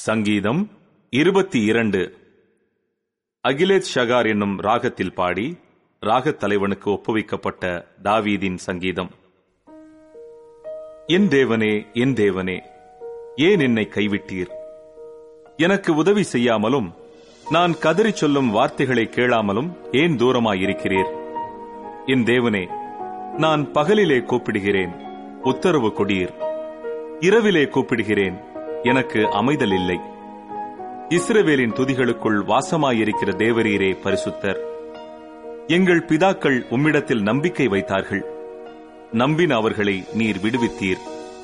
சங்கீதம் இருபத்தி இரண்டு அகிலேத் ஷகார் என்னும் ராகத்தில் பாடி ராகத் தலைவனுக்கு ஒப்புவிக்கப்பட்ட தாவீதின் சங்கீதம் என் தேவனே என் தேவனே ஏன் என்னை கைவிட்டீர் எனக்கு உதவி செய்யாமலும் நான் கதறிச் சொல்லும் வார்த்தைகளை கேளாமலும் ஏன் தூரமாயிருக்கிறீர் என் தேவனே நான் பகலிலே கூப்பிடுகிறேன் உத்தரவு கொடீர் இரவிலே கூப்பிடுகிறேன் எனக்கு அமைதல் இல்லை இஸ்ரவேலின் துதிகளுக்குள் வாசமாயிருக்கிற தேவரீரே பரிசுத்தர் எங்கள் பிதாக்கள் உம்மிடத்தில் நம்பிக்கை வைத்தார்கள் நம்பின அவர்களை நீர் விடுவித்தீர்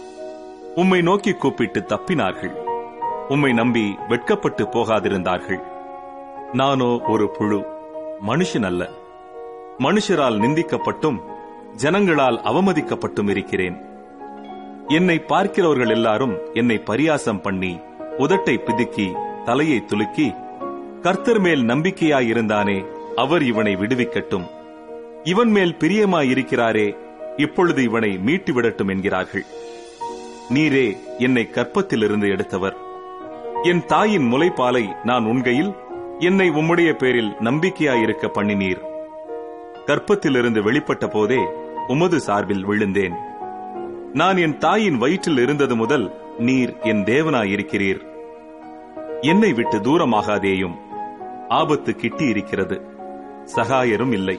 உம்மை நோக்கி கூப்பிட்டு தப்பினார்கள் உம்மை நம்பி வெட்கப்பட்டு போகாதிருந்தார்கள் நானோ ஒரு புழு மனுஷன் அல்ல மனுஷரால் நிந்திக்கப்பட்டும் ஜனங்களால் அவமதிக்கப்பட்டும் இருக்கிறேன் என்னை பார்க்கிறவர்கள் எல்லாரும் என்னை பரியாசம் பண்ணி உதட்டை பிதுக்கி தலையை துலுக்கி கர்த்தர் மேல் நம்பிக்கையாயிருந்தானே அவர் இவனை விடுவிக்கட்டும் இவன் மேல் பிரியமாயிருக்கிறாரே இப்பொழுது இவனை மீட்டு விடட்டும் என்கிறார்கள் நீரே என்னை கற்பத்திலிருந்து எடுத்தவர் என் தாயின் முலைப்பாலை நான் உண்கையில் என்னை உம்முடைய பேரில் நம்பிக்கையாயிருக்க பண்ணினீர் கற்பத்திலிருந்து வெளிப்பட்ட போதே உமது சார்பில் விழுந்தேன் நான் என் தாயின் வயிற்றில் இருந்தது முதல் நீர் என் தேவனாயிருக்கிறீர் என்னை விட்டு தூரமாகாதேயும் ஆபத்து கிட்டி இருக்கிறது சகாயரும் இல்லை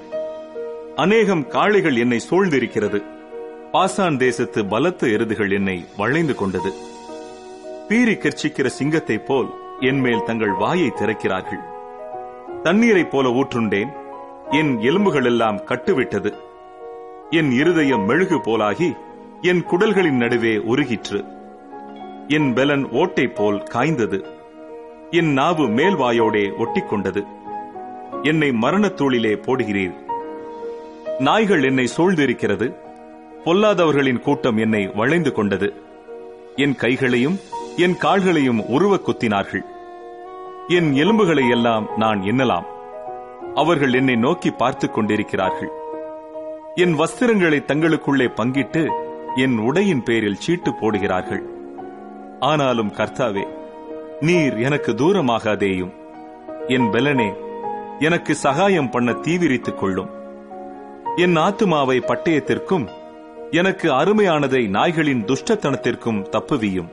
அநேகம் காளைகள் என்னை சூழ்ந்திருக்கிறது பாசான் தேசத்து பலத்த எருதுகள் என்னை வளைந்து கொண்டது பீறி கர்ச்சிக்கிற சிங்கத்தைப் போல் என் மேல் தங்கள் வாயை திறக்கிறார்கள் தண்ணீரைப் போல ஊற்றுண்டேன் என் எலும்புகள் எல்லாம் கட்டுவிட்டது என் இருதயம் மெழுகு போலாகி என் குடல்களின் நடுவே உருகிற்று என் பெலன் ஓட்டை போல் காய்ந்தது என் நாவு மேல்வாயோடே ஒட்டிக்கொண்டது என்னை மரணத்தூளிலே போடுகிறீர் நாய்கள் என்னை சூழ்ந்திருக்கிறது பொல்லாதவர்களின் கூட்டம் என்னை வளைந்து கொண்டது என் கைகளையும் என் கால்களையும் உருவ குத்தினார்கள் என் எலும்புகளை எல்லாம் நான் எண்ணலாம் அவர்கள் என்னை நோக்கி பார்த்துக் கொண்டிருக்கிறார்கள் என் வஸ்திரங்களை தங்களுக்குள்ளே பங்கிட்டு என் உடையின் பேரில் சீட்டு போடுகிறார்கள் ஆனாலும் கர்த்தாவே நீர் எனக்கு தூரமாகாதேயும் என் பெலனே எனக்கு சகாயம் பண்ண தீவிரித்துக் கொள்ளும் என் ஆத்துமாவை பட்டயத்திற்கும் எனக்கு அருமையானதை நாய்களின் துஷ்டத்தனத்திற்கும் தப்புவியும்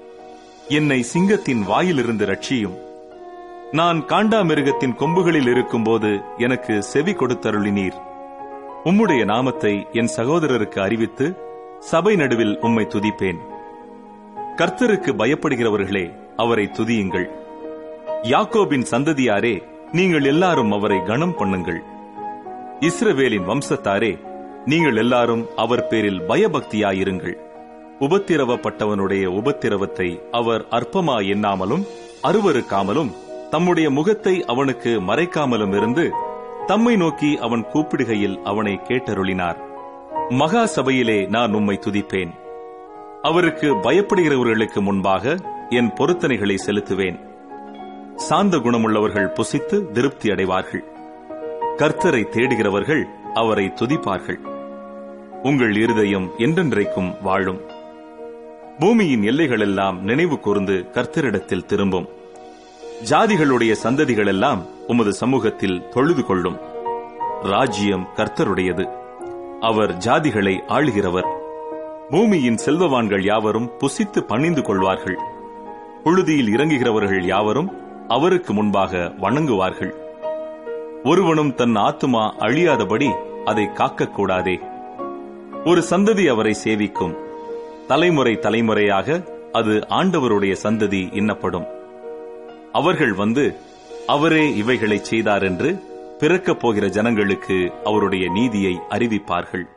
என்னை சிங்கத்தின் வாயிலிருந்து ரட்சியும் நான் காண்டாமிருகத்தின் கொம்புகளில் இருக்கும்போது எனக்கு செவி கொடுத்தருளினீர் உம்முடைய நாமத்தை என் சகோதரருக்கு அறிவித்து சபை நடுவில் உம்மை துதிப்பேன் கர்த்தருக்கு பயப்படுகிறவர்களே அவரை துதியுங்கள் யாக்கோபின் சந்ததியாரே நீங்கள் எல்லாரும் அவரை கனம் பண்ணுங்கள் இஸ்ரவேலின் வம்சத்தாரே நீங்கள் எல்லாரும் அவர் பேரில் பயபக்தியாயிருங்கள் உபத்திரவப்பட்டவனுடைய உபத்திரவத்தை அவர் அற்பமா எண்ணாமலும் அருவருக்காமலும் தம்முடைய முகத்தை அவனுக்கு மறைக்காமலும் இருந்து தம்மை நோக்கி அவன் கூப்பிடுகையில் அவனை கேட்டருளினார் மகா சபையிலே நான் உம்மை துதிப்பேன் அவருக்கு பயப்படுகிறவர்களுக்கு முன்பாக என் பொருத்தனைகளை செலுத்துவேன் சாந்த குணமுள்ளவர்கள் புசித்து திருப்தி அடைவார்கள் கர்த்தரை தேடுகிறவர்கள் அவரை துதிப்பார்கள் உங்கள் இருதயம் என்றென்றைக்கும் வாழும் பூமியின் எல்லைகளெல்லாம் நினைவு கூர்ந்து கர்த்தரிடத்தில் திரும்பும் ஜாதிகளுடைய சந்ததிகளெல்லாம் உமது சமூகத்தில் தொழுது கொள்ளும் ராஜ்யம் கர்த்தருடையது அவர் ஜாதிகளை ஆளுகிறவர் பூமியின் செல்வவான்கள் யாவரும் புசித்து பணிந்து கொள்வார்கள் புழுதியில் இறங்குகிறவர்கள் யாவரும் அவருக்கு முன்பாக வணங்குவார்கள் ஒருவனும் தன் ஆத்துமா அழியாதபடி அதை காக்கக்கூடாதே ஒரு சந்ததி அவரை சேவிக்கும் தலைமுறை தலைமுறையாக அது ஆண்டவருடைய சந்ததி எண்ணப்படும் அவர்கள் வந்து அவரே இவைகளை செய்தார் என்று பிறக்கப் போகிற ஜனங்களுக்கு அவருடைய நீதியை அறிவிப்பார்கள்